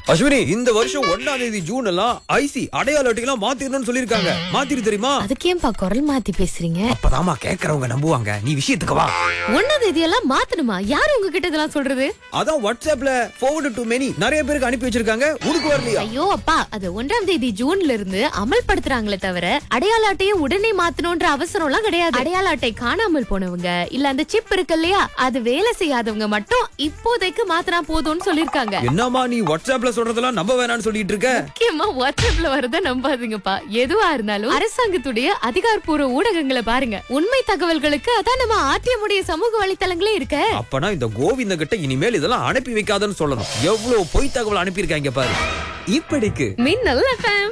அஸ்வினி இந்த வருஷம் ஒன்னாம் தேதி ஜூன் எல்லாம் ஐசி அடையாள அட்டையெல்லாம் மாத்திரணும்னு சொல்லிருக்காங்க மாத்திரு தெரியுமா அதுக்கேன்பா குரல் மாத்தி பேசுறீங்க அப்பதாமா கேக்குறவங்க நம்புவாங்க நீ விஷயத்துக்கு வா ஒன்னாம் தேதியெல்லாம் மாத்தணுமா யாரு உங்ககிட்ட இதெல்லாம் சொல்றது அதான் வாட்ஸ்அப்ல forward டு many நிறைய பேருக்கு அனுப்பி வச்சிருக்காங்க உனக்கு வரலையா ஐயோ அப்பா அது ஒன்றாம் தேதி ஜூன்ல இருந்து அமல்படுத்துறாங்களே தவிர அடையாள அட்டையை உடனே மாத்தணும்ன்ற அவசரம் எல்லாம் கிடையாது அடையாள அட்டை காணாமல் போனவங்க இல்ல அந்த சிப் இருக்கு இல்லையா அது வேலை செய்யாதவங்க மட்டும் இப்போதைக்கு மாத்தினா போதும்னு சொல்லிருக்காங்க என்னம்மா நீ வாட்ஸ்அப்ல சொல்றதெல்லாம் நம்ப வேணாம்னு சொல்லிட்டு இருக்க முக்கியமா வாட்ஸ்அப்ல வரத நம்பாதீங்கப்பா எதுவா இருந்தாலும் அரசாங்கத்துடைய அதிகாரப்பூர்வ ஊடகங்களை பாருங்க உண்மை தகவல்களுக்கு அதான் நம்ம ஆர்டிஎம் உடைய சமூக வலைத்தளங்களே இருக்க அப்பனா இந்த கோவிந்த கிட்ட இனிமேல் இதெல்லாம் அனுப்பி வைக்காதன்னு சொல்லணும் எவ்வளவு பொய் தகவல் அனுப்பியிருக்காங்க பாரு இப்படிக்கு மின்னல் எஃப்எம்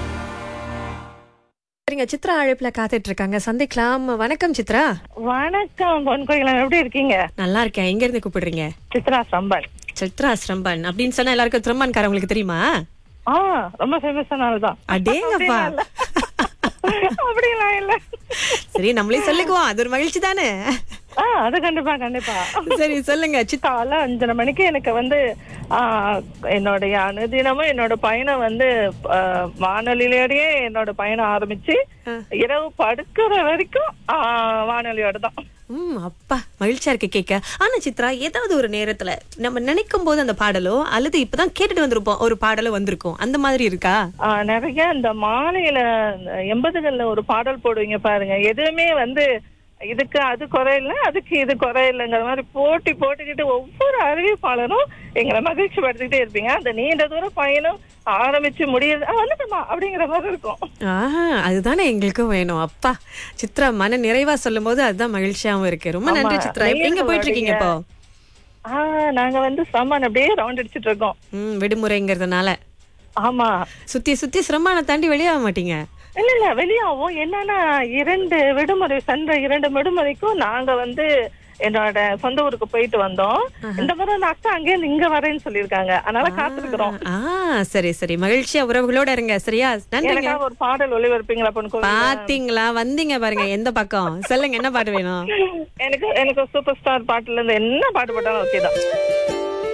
சரிங்க சித்ரா அழைப்புல காத்துட்டு இருக்காங்க சந்திக்கலாம் வணக்கம் சித்ரா வணக்கம் பொன் கோயிலம் எப்படி இருக்கீங்க நல்லா இருக்கேன் எங்க இருந்து கூப்பிடுறீங்க சித்ரா சம்பன் சித்ரா ஸ்ரம்பன் அப்படின்னு சொன்னா எல்லாருக்கும் திருமான்காரங்களுக்கு தெரியுமா ஆ ரொம்ப ஃபேமஸான ஆள் தான் அடேங்கப்பா அப்படிலாம் இல்ல சரி நம்மளே சொல்லிக்குவோம் அது ஒரு மகிழ்ச்சி தானே ஆ அது கண்டிப்பா கண்டிப்பா சரி சொல்லுங்க சித்ரா காலை அஞ்சரை மணிக்கு எனக்கு வந்து ஆ, என்னுடைய அனுதினமும் என்னோட பயணம் வந்து ஆ, வானொலியிலேயே என்னோட பயணம் ஆரம்பிச்சு இரவு படுக்கிற வரைக்கும் ஆ, வானொலியோட தான் ம் அப்பா மகிழ்ச்சியா இருக்கு கேட்க ஆனா சித்ரா ஏதாவது ஒரு நேரத்துல நம்ம நினைக்கும் போது அந்த பாடலோ அல்லது இப்பதான் கேட்டுட்டு வந்திருப்போம் ஒரு பாடலோ வந்திருக்கும் அந்த மாதிரி இருக்கா ஆ, நிறைய இந்த மாலையில எண்பதுகள்ல ஒரு பாடல் போடுவீங்க பாருங்க எதுவுமே வந்து இதுக்கு அது குறையில்ல அதுக்கு இது குறையில்லைங்கிற மாதிரி போட்டி போட்டுக்கிட்டு ஒவ்வொரு அறிவிப்பாளரும் எங்களை மகிழ்ச்சி படுத்திக்கிட்டே இருப்பீங்க அந்த நீண்ட தூரம் பயணம் ஆரம்பிச்சு முடியுது "ஆ, வந்துட்டோமா அப்படிங்கிற மாதிரி இருக்கும் ஆஹா அதுதானே எங்களுக்கும் வேணும் அப்பா சித்ரா மன நிறைவா சொல்லும் போது அதுதான் மகிழ்ச்சியாவும் இருக்கு ரொம்ப நன்றி ஆமா, சித்ரா இப்ப எங்க போயிட்டு இருக்கீங்க இப்போ ஆஹ் நாங்க வந்து சம்மன் அப்படியே ரவுண்ட் அடிச்சிட்டு இருக்கோம் ம் விடுமுறைங்கிறதுனால ஆமா சுத்தி சுத்தி சிரமான தாண்டி வெளியாக மாட்டீங்க இல்ல இல்ல வெளியாகும் என்னன்னா இரண்டு விடுமுறை சென்ற இரண்டு விடுமுறைக்கும் நாங்க வந்து என்னோட சொந்த ஊருக்கு போயிட்டு வந்தோம் இந்த முறை நான் அக்கா அங்கே இருந்து இங்க வரேன்னு சொல்லியிருக்காங்க அதனால காத்திருக்கிறோம் ஆ சரி சரி மகிழ்ச்சியா உறவுகளோட இருங்க சரியா நன்றிங்க எனக்காக ஒரு பாடல் ஒளிபரப்பீங்களா பொண்ணு கோவில் பாத்தீங்களா வந்தீங்க பாருங்க எந்த பக்கம் சொல்லுங்க என்ன பாட்டு வேணும் எனக்கு எனக்கு சூப்பர் ஸ்டார் பாட்டுல இருந்து என்ன பாட்டு போட்டாலும் ஓகே தான்